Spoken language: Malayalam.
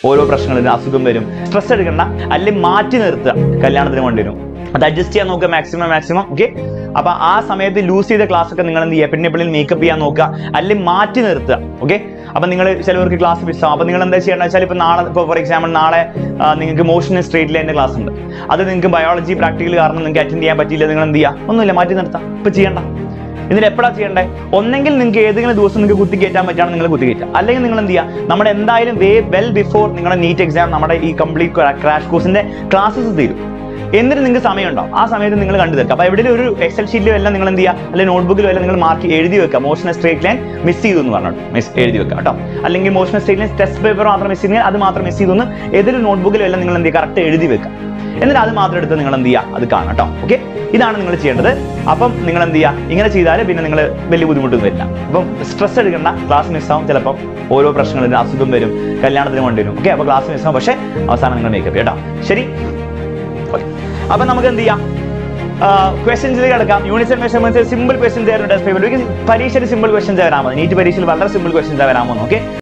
ഓരോ പ്രശ്നങ്ങളും അസുഖം വരും സ്ട്രെസ് എടുക്കണ്ട അല്ലെങ്കിൽ മാറ്റി നിർത്തുക കല്യാണത്തിന് കൊണ്ടുവരും അത് അഡ്ജസ്റ്റ് ചെയ്യാൻ നോക്കുക മാക്സിമം മാക്സിമം ഓക്കെ അപ്പൊ ആ സമയത്ത് ലൂസ് ചെയ്ത ക്ലാസ് ഒക്കെ നിങ്ങൾ എന്ത് ചെയ്യുക പിന്നെ എപ്പോഴും മേക്കപ്പ് ചെയ്യാൻ നോക്കുക അല്ലെങ്കിൽ മാറ്റി നിർത്തുക ഓക്കെ അപ്പൊ നിങ്ങൾ ചിലവർക്ക് ക്ലാസ് മിസ്സാവും അപ്പൊ നിങ്ങൾ എന്താ ചെയ്യേണ്ടത് വെച്ചാൽ ഇപ്പൊ നാളെ ഇപ്പോൾ ഫോർ എക്സാമ്പിൾ നാളെ ആ, നിങ്ങൾക്ക് മോഷൻ സ്ട്രേറ്റ് ലൈൻ്റെ ക്ലാസ് ഉണ്ട് അത് നിങ്ങൾക്ക് ബയോളജി പ്രാക്ടിക്കൽ കാരണം നിങ്ങൾക്ക് അറ്റൻഡ് ചെയ്യാൻ പറ്റിയില്ല നിങ്ങൾ എന്ത് ചെയ്യുക ഒന്നുമില്ല മാറ്റി നിർത്താം ഇപ്പൊ ചെയ്യണ്ട എന്നിട്ട് എപ്പോഴാണ് ചെയ്യേണ്ടത് ഒന്നെങ്കിൽ നിങ്ങൾക്ക് ഏതെങ്കിലും ദിവസം നിങ്ങൾക്ക് കുത്തി കയറ്റാൻ പറ്റുകയാണെങ്കിൽ നിങ്ങൾ കുത്തി കയറ്റുക അല്ലെങ്കിൽ നിങ്ങൾ എന്ത് ചെയ്യുക നമ്മുടെ എന്തായാലും വേ വെൽ ബിഫോർ നിങ്ങളുടെ നീറ്റ് എക്സാം നമ്മുടെ ഈ കംപ്ലീറ്റ് ക്രാഷ് കോഴ്സിന്റെ ക്ലാസ്സസ് തീരും എന്നിട്ട് നിങ്ങൾക്ക് സമയമുണ്ടാവും ആ സമയത്ത് നിങ്ങൾ കണ്ടു തീർക്കുക അപ്പോൾ എവിടെയും ഒരു എക്സൽ ഷീറ്റിലും എല്ലാം നിങ്ങൾ എന്ത് ചെയ്യുക അല്ലെങ്കിൽ നോട്ട്ബുക്കിലും എല്ലാം നിങ്ങൾ മാർക്ക് എഴുതി വെക്കുക മോഷൻ സ്ട്രേറ്റ് ലൈൻ മിസ് ചെയ്തു എന്ന് പറഞ്ഞിട്ട് മിസ് എഴുതി വെക്കുക കേട്ടോ അല്ലെങ്കിൽ motion straight line test paper മാത്രം മിസ് ചെയ്തെങ്കിൽ അത് മാത്രം മിസ് ചെയ്തു എന്ന് ഏതൊരു നോട്ട്ബുക്കിലും എല്ലാം നിങ്ങൾ എന്ത് ചെയ്യുക കറക്റ്റ് എഴുതി വെക്കുക എന്നിട്ട് അത് മാത്രം എടുത്ത് നിങ്ങൾ എന്ത് ചെയ്യുക അത് കാണാം കേട്ടോ ഓക്കെ ഇതാണ് നിങ്ങൾ ചെയ്യേണ്ടത് അപ്പം നിങ്ങൾ എന്ത് ചെയ്യുക ഇങ്ങനെ ചെയ്താൽ പിന്നെ നിങ്ങൾ വലിയ ബുദ്ധിമുട്ടൊന്നും വരില്ല അപ്പം സ്ട്രെസ് എടുക്കേണ്ട ക്ലാസ് മിസ്സാവും ചിലപ്പം ഓരോ പ്രശ്നങ്ങളും അസുഖം വരും കല്യാണത്തിന് കൊണ്ടുവരും ഓക്കെ അപ്പോൾ ക്ലാസ് മിസ്സാവും പക്ഷേ അവസാനം നിങ്ങൾ മേക്കപ്പ് കേട്ടോ ശരി ഓക്കെ അപ്പൊ നമുക്ക് എന്ത് ചെയ്യാം ക്വസ്റ്റ്യൻസിലേക്ക് കിടക്കാം യൂണിറ്റ് മെഷർമെന്റ്സ് സിമ്പിൾ ക്വസ്റ്റ്യൻസ് ആയിരുന്നു ടെസ്റ്റ് പേപ്പർ പരീക്ഷയിൽ സിമ്പിൾ ക്വസ്റ്റ്യൻസ് വരാൻ മതി നീറ്റ് പരീക്ഷയിൽ വളരെ സിമ്പിൾ ക്വസ്റ്റ്യൻസ് വരാൻ പോകുന്നു ഓക്കെ